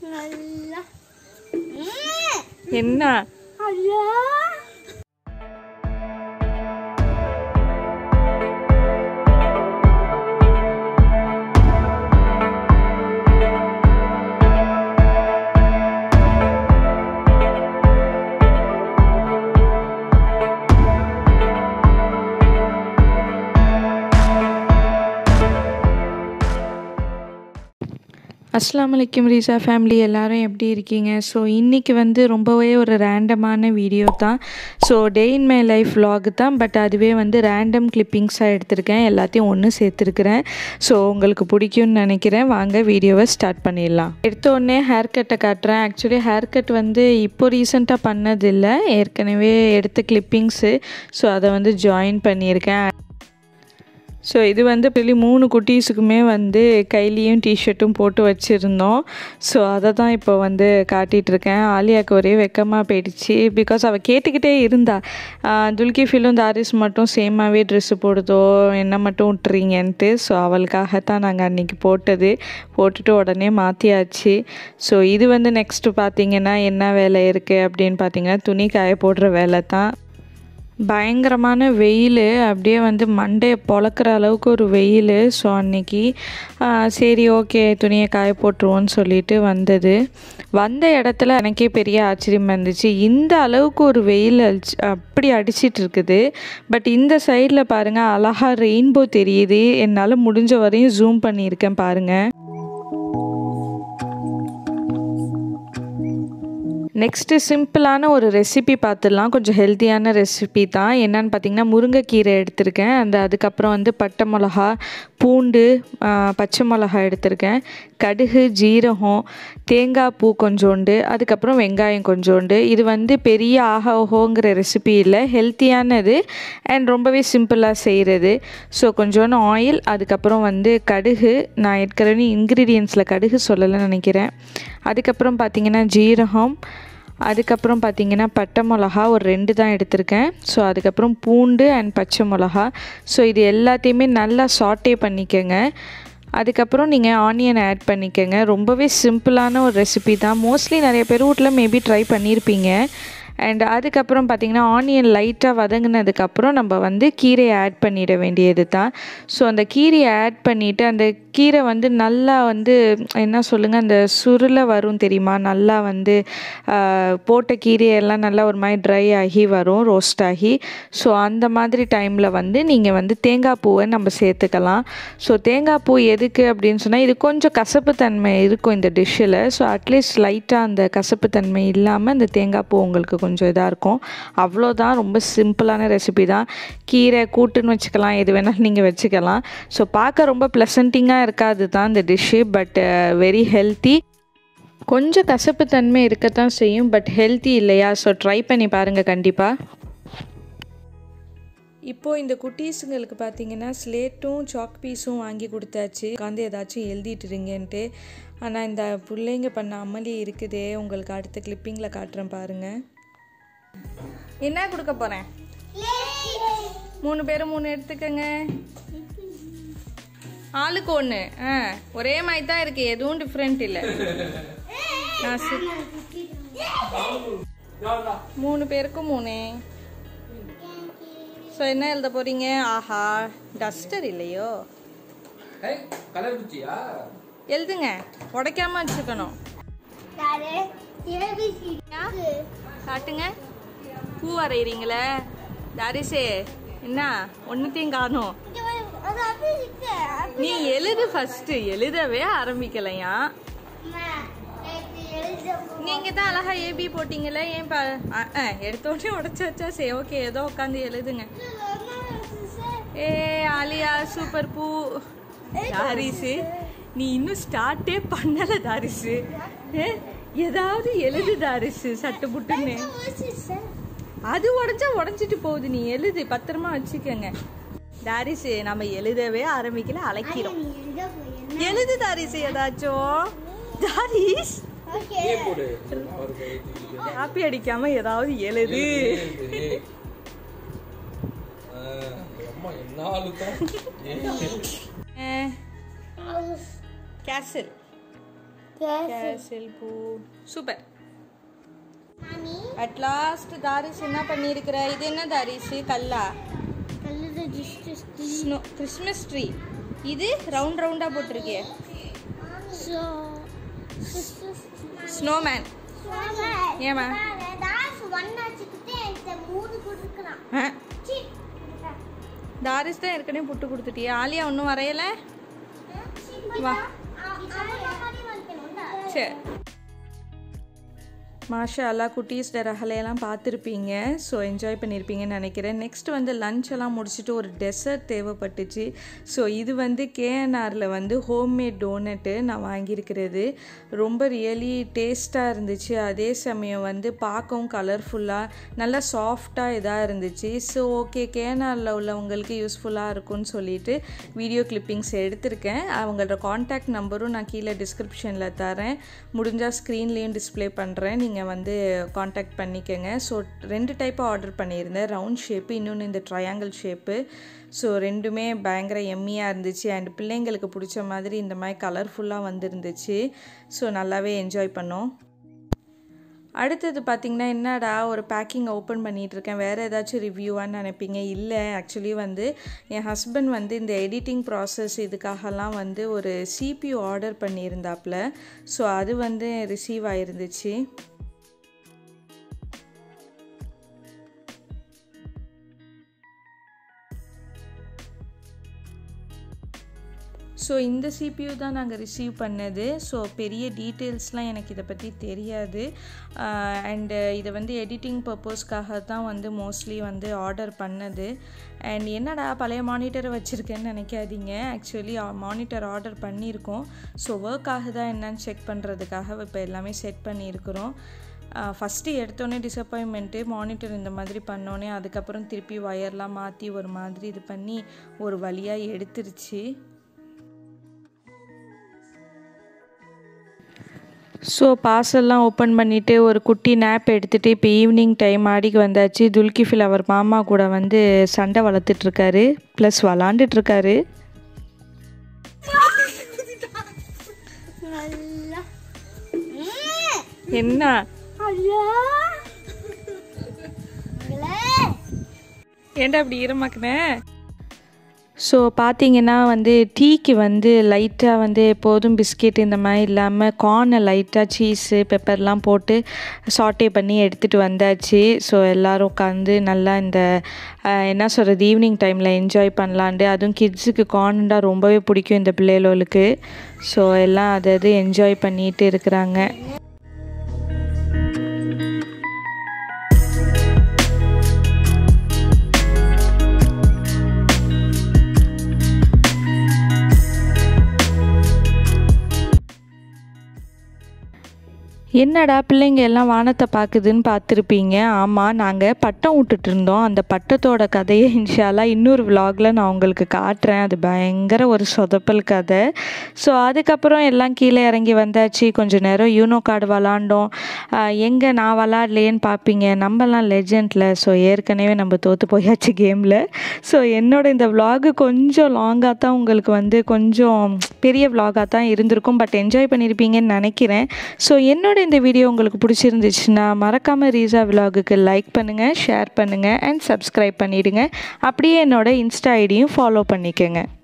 நல்லா என்ன ஐயா அஸ்லாம் வலைக்கம் ரீசா ஃபேமிலி எல்லாரும் எப்படி இருக்கீங்க ஸோ இன்றைக்கி வந்து ரொம்பவே ஒரு ரேண்டமான வீடியோ தான் so day in my life vlog தான் பட் அதுவே வந்து ரேண்டம் கிளிப்பிங்ஸாக எடுத்திருக்கேன் எல்லாத்தையும் ஒன்று சேர்த்துருக்கிறேன் ஸோ உங்களுக்கு பிடிக்கும்னு நினைக்கிறேன் வாங்க வீடியோவை ஸ்டார்ட் பண்ணிடலாம் எடுத்த உடனே ஹேர் கட்டை காட்டுறேன் ஆக்சுவலி ஹேர் கட் வந்து இப்போ ரீசெண்டாக பண்ணதில்லை ஏற்கனவே எடுத்த கிளிப்பிங்ஸு ஸோ அதை வந்து ஜாயின் பண்ணியிருக்கேன் ஸோ இது வந்து பெரிய மூணு குட்டீஸுக்குமே வந்து கைலியும் டிஷர்ட்டும் போட்டு வச்சுருந்தோம் ஸோ அதை தான் இப்போ வந்து காட்டிகிட்டு இருக்கேன் ஆலியாவுக்கு ஒரே வெக்கமாக போயிடுச்சு பிகாஸ் அவள் கேட்டுக்கிட்டே இருந்தா ஆஹ் துல்கி ஃபிலும் தாரிஸ் மட்டும் சேமாகவே ட்ரெஸ்ஸு போடுதோ என்ன மட்டும் விட்டுறீங்கன்ட்டு ஸோ அவளுக்காக தான் நாங்கள் அன்றைக்கி போட்டது போட்டுட்டு உடனே மாற்றியாச்சு ஸோ இது வந்து நெக்ஸ்ட்டு பார்த்தீங்கன்னா என்ன வேலை இருக்குது அப்படின்னு பார்த்தீங்கன்னா துணி காய போடுற வேலை தான் பயங்கரமான வெயில் அப்படியே வந்து மண்டையை பொழக்கிற அளவுக்கு ஒரு வெயில் ஸோ அன்னைக்கு ஆ, சரி ஓகே துணியை காய போட்டுருவோன்னு சொல்லிட்டு வந்தது வந்த இடத்துல எனக்கே பெரிய ஆச்சரியமாக இருந்துச்சு இந்த அளவுக்கு ஒரு வெயில் அடிச்சு அப்படி அடிச்சிட்டு இருக்குது பட் இந்த சைடில் பாருங்கள் அழகா ரெயின்போ தெரியுது என்னால் முடிஞ்ச வரையும் ஜூம் பண்ணியிருக்கேன் பாருங்கள் நெக்ஸ்ட்டு சிம்பிளான ஒரு ரெசிபி பார்த்துடலாம் கொஞ்சம் ஹெல்த்தியான ரெசிபி தான் என்னன்னு பார்த்தீங்கன்னா முருங்கைக்கீரை எடுத்திருக்கேன் அந்த அதுக்கப்புறம் வந்து பட்டை மிளகா பூண்டு ஆ, பச்சை மிளகா எடுத்திருக்கேன் கடுகு ஜீரகம் தேங்காய் பூ கொஞ்சோண்டு அதுக்கப்புறம் வெங்காயம் கொஞ்சோண்டு இது வந்து பெரிய ஆஹா ஓஹோங்கிற ரெசிபி இல்லை ஹெல்த்தியானது அண்ட் ரொம்பவே சிம்பிளாக செய்கிறது ஸோ கொஞ்சோண்டு ஆயில் அதுக்கப்புறம் வந்து கடுகு நான் ஏற்கனவே இன்க்ரீடியன்ஸில் கடுகு சொல்லலைன்னு நினைக்கிறேன் அதுக்கப்புறம் பார்த்தீங்கன்னா ஜீரகம் அதுக்கப்புறம் பார்த்தீங்கன்னா பட்டை மிளகா ஒரு ரெண்டு தான் எடுத்திருக்கேன் ஸோ அதுக்கப்புறம் பூண்டு அண்ட் பச்சை மிளகா ஸோ இது எல்லாத்தையுமே நல்லா சாட்டே பண்ணிக்கோங்க அதுக்கப்புறம் நீங்கள் ஆனியன் ஆட் பண்ணிக்கோங்க ரொம்பவே சிம்பிளான ஒரு ரெசிபி தான் மோஸ்ட்லி நிறைய பேர் வீட்டில் மேபி ட்ரை பண்ணியிருப்பீங்க அண்ட் அதுக்கப்புறம் பார்த்திங்கன்னா ஆனியன் லைட்டாக வதங்கினதுக்கப்புறம் நம்ம வந்து கீரையை ஆட் பண்ணிட வேண்டியது தான் ஸோ அந்த கீரையை ஆட் பண்ணிவிட்டு அந்த கீரை வந்து நல்லா வந்து என்ன சொல்லுங்கள் அந்த சுருளை வரும் தெரியுமா நல்லா வந்து ஆஹ், போட்ட கீரையெல்லாம் நல்லா ஒரு மாதிரி ட்ரை ஆகி வரும் ரோஸ்ட் ஆகி ஸோ அந்த மாதிரி டைமில் வந்து நீங்கள் வந்து தேங்காய் பூவை நம்ம சேர்த்துக்கலாம் ஸோ தேங்காய் பூ எதுக்கு அப்படின்னு சொன்னால் இது கொஞ்சம் கசப்பு தன்மை இருக்கும் இந்த டிஷ்ஷில் ஸோ அட்லீஸ்ட் லைட்டாக அந்த கசப்பு தன்மை இல்லாமல் இந்த தேங்காய் பூ உங்களுக்கு கொஞ்சம் இதாக இருக்கும் அவ்வளோதான் ரொம்ப சிம்பிளான ரெசிபி தான் கீரை கூட்டுன்னு வச்சுக்கலாம் எது வேணாலும் நீங்கள் வச்சுக்கலாம் ஸோ பார்க்க ரொம்ப ப்ளசன்ட்டிங்காக இருக்காது தான் இந்த டிஷ்ஷு பட் வெரி ஹெல்த்தி கொஞ்சம் கசப்பு தன்மை இருக்கத்தான் செய்யும் பட் ஹெல்த்தி இல்லையா ஸோ ட்ரை பண்ணி பாருங்கள் கண்டிப்பாக இப்போது இந்த குட்டீஸுங்களுக்கு பார்த்தீங்கன்னா ஸ்லேட்டும் சாக் பீஸும் வாங்கி கொடுத்தாச்சு உட்காந்து ஏதாச்சும் எழுதிட்டு இருங்கன்ட்டு ஆனால் இந்த பிள்ளைங்க பண்ண அமளி இருக்குதே உங்களுக்கு அடுத்த கிளிப்பிங்கில் காட்டுறேன் பாருங்கள் என்ன கொடுக்க போகிறேன் மூணு பேரும் மூணு எடுத்துக்கங்க ஆளுக்கு ஒன்று ஆ ஒரே மாதிரி தான் இருக்கு எதுவும் டிஃப்ரெண்ட் இல்லை நான் சி- மூணு பேருக்கும் மூணு ஸோ என்ன எழுத போறீங்க ஆஹா டஸ்டர் இல்லையோ ஏய் கலர் குச்சியா எழுதுங்க உடைக்காம வச்சுக்கணும் யாரு ஏபிசியா காட்டுங்க பூ வரைகிறீங்களே தாரிசே என்ன ஒன்றுத்தையும் காணும் அது அப்படியே இருக்கு நீ எழுது ஃபர்ஸ்ட் எழுதவே ஆரம்பிக்கலையா நீங்க தான் அழகா ஏபி போட்டீங்களே ஏன் பா அ, அ, எடுத்த உடனே உடைச்சாச்சா சரி ஓகே ஏதோ உட்காந்து எழுதுங்க ஏ ஆலியா சூப்பர் பூ தாரிசு நீ இன்னும் ஸ்டார்ட்டே பண்ணல தாரிசு ஏ, ஏதாவது எழுது தாரிசு சட்டு புட்டுன்னு அது உடைஞ்சா உடைஞ்சிட்டு போகுது நீ எழுது பத்திரமா வச்சுக்கோங்க தாரிசு நம்ம எழுதவே ஆரம்பிக்கல அழைக்கிறோம் எழுது தாரிசு ஏதாச்சும் தாரிஸ் ஏ போடு காப்பி அடிக்காம ஏதாவது எழுது ஆ, அம்மா என்ன ஆளு தான் கேசல் கேசல் பூ சூப்பர் மாமி அட் லாஸ்ட் தாரிஸ் என்ன பண்ணியிருக்கிற இது என்ன தாரிஸ் கல்லா கல்லூரி டிஸ்ட்ரிக்ட் ஸ்னோ கிறிஸ்மஸ் ட்ரீ இது ரவுண்ட் ரவுண்டாக போட்டிருக்கே ஸோ ஸ்னோமேன் ஏம்மா? தாஸ் ஒன் வச்சுக்கிட்டு இந்த மூணு கொடுக்குறான் சி தாரிஸ் தான் ஏற்கனவே புட்டு கொடுத்துட்டியா ஆலியா ஒன்றும் வரையல வா. சரி மாஷா அல்லா குட்டீஸ் ரகலையெல்லாம் பார்த்துருப்பீங்க ஸோ என்ஜாய் பண்ணியிருப்பீங்கன்னு நினைக்கிறேன் நெக்ஸ்ட் வந்து லஞ்ச் எல்லாம் முடிச்சுட்டு ஒரு டெசர்ட் தேவைப்பட்டுச்சு ஸோ இது வந்து கேஎன்ஆரில் வந்து ஹோம்மேட் டோனட்டு நான் வாங்கியிருக்கிறது ரொம்ப ரியலி டேஸ்ட்டாக இருந்துச்சு அதே சமயம் வந்து பார்க்கவும் கலர்ஃபுல்லாக நல்லா சாஃப்டாக இதாக இருந்துச்சு ஸோ ஓகே கேஎன்ஆரில் உள்ளவங்களுக்கு யூஸ்ஃபுல்லாக இருக்கும்னு சொல்லிட்டு வீடியோ கிளிப்பிங்ஸ் எடுத்திருக்கேன் அவங்களோட காண்டாக்ட் நம்பரும் நான் கீழே டிஸ்கிரிப்ஷனில் தரேன் முடிஞ்சால் ஸ்க்ரீன்லேயும் டிஸ்ப்ளே பண்ணுறேன் நீங்கள் வந்து காண்டாக்ட் பண்ணிக்கோங்க ஸோ ரெண்டு டைப்பாக ஆர்டர் பண்ணியிருந்தேன் ரவுண்ட் ஷேப்பு இன்னொன்று இந்த ட்ரையாங்கிள் ஷேப்பு ஸோ ரெண்டுமே பயங்கர எம்மியாக இருந்துச்சு அண்ட் பிள்ளைங்களுக்கு பிடிச்ச மாதிரி இந்த மாதிரி கலர்ஃபுல்லாக வந்துருந்துச்சு ஸோ நல்லாவே என்ஜாய் பண்ணோம் அடுத்தது பார்த்திங்கன்னா என்னடா ஒரு பேக்கிங் ஓப்பன் பண்ணிகிட்டு இருக்கேன் வேறு ஏதாச்சும் ரிவ்யூவான்னு நினைப்பீங்க இல்லை ஆக்சுவலி வந்து என் ஹஸ்பண்ட் வந்து இந்த எடிட்டிங் ப்ராசஸ் இதுக்காகலாம் வந்து ஒரு சிபியூ ஆர்டர் பண்ணியிருந்தாப்புல ஸோ அது வந்து ரிசீவ் ஆயிருந்துச்சு ஸோ இந்த சிபியூ தான் நாங்கள் ரிசீவ் பண்ணது ஸோ பெரிய டீட்டெயில்ஸ்லாம் எனக்கு இதை பற்றி தெரியாது அண்டு இதை வந்து எடிட்டிங் பர்பஸ்க்காக தான் வந்து மோஸ்ட்லி வந்து ஆர்டர் பண்ணது அண்ட் என்னடா பழைய மானிட்டரை வச்சுருக்கேன்னு நினைக்காதீங்க ஆக்சுவலி மானிட்டர் ஆர்டர் பண்ணியிருக்கோம் ஸோ ஒர்க் ஆகுதா என்னன்னு செக் பண்ணுறதுக்காக இப்போ எல்லாமே செட் பண்ணியிருக்கிறோம் ஃபஸ்ட்டு எடுத்தோடனே டிசப்பாயின்மெண்ட்டு மானிட்டர் இந்த மாதிரி பண்ணோன்னே அதுக்கப்புறம் திருப்பி ஒயர்லாம் மாற்றி ஒரு மாதிரி இது பண்ணி ஒரு வழியாக எடுத்துருச்சு ஸோ பார்சல்லாம் ஓப்பன் பண்ணிவிட்டு ஒரு குட்டி நேப் எடுத்துகிட்டு இப்போ ஈவினிங் டைம் ஆடிக்கு வந்தாச்சு துல்கிஃபில் அவர் மாமா கூட வந்து சண்டை வளர்த்துட்ருக்காரு ப்ளஸ் விளாண்டுட்ருக்காரு நல்லா என்ன ஐயா ஏன்டா அப்படி ஈரமாக்குனேன் ஸோ பார்த்தீங்கன்னா வந்து டீக்கு வந்து லைட்டாக வந்து எப்போதும் பிஸ்கெட் இந்த மாதிரி இல்லாமல் கார்னை லைட்டாக சீஸு பெப்பர்லாம் போட்டு சாட்டே பண்ணி எடுத்துகிட்டு வந்தாச்சு ஸோ எல்லோரும் உட்காந்து நல்லா இந்த அஹ், என்ன சொல்கிறது ஈவினிங் டைமில் என்ஜாய் பண்ணலான்ட்டு அதுவும் கிட்ஸுக்கு கார்ன்டா ரொம்பவே பிடிக்கும் இந்த பிள்ளைகளுக்கு ஸோ எல்லாம் அதை அது என்ஜாய் பண்ணிட்டு இருக்கிறாங்க என்னடா பிள்ளைங்க எல்லாம் வானத்தை பார்க்குதுன்னு பார்த்துருப்பீங்க ஆமாம் நாங்கள் பட்டம் விட்டுட்டு இருந்தோம் அந்த பட்டத்தோட கதையை இன்ஷால்லா இன்னொரு விலாகில் நான் உங்களுக்கு காட்டுறேன் அது பயங்கர ஒரு சொதப்பல் கதை ஸோ அதுக்கப்புறம் எல்லாம் கீழே இறங்கி வந்தாச்சு கொஞ்ச நேரம் யூனோ கார்டு விளாண்டோம் எங்கே நான் விளாட்லையேன்னு பார்ப்பீங்க நம்மலாம் லெஜெண்டில் ஸோ ஏற்கனவே நம்ம தோற்று போயாச்சு கேமில் ஸோ என்னோட இந்த விலாகு கொஞ்சம் லாங்காக தான் உங்களுக்கு வந்து கொஞ்சம் பெரிய விலாகாக தான் இருந்திருக்கும் பட் என்ஜாய் பண்ணியிருப்பீங்கன்னு நினைக்கிறேன் ஸோ என்னோட இந்த வீடியோ உங்களுக்கு பிடிச்சிருந்துச்சுன்னா மறக்காமல் ரீசா விலாகுக்கு லைக் பண்ணுங்கள் ஷேர் பண்ணுங்கள் அண்ட் சப்ஸ்கிரைப் பண்ணிவிடுங்க அப்படியே என்னோட இன்ஸ்டா ஐடியும் ஃபாலோ பண்ணிக்கோங்க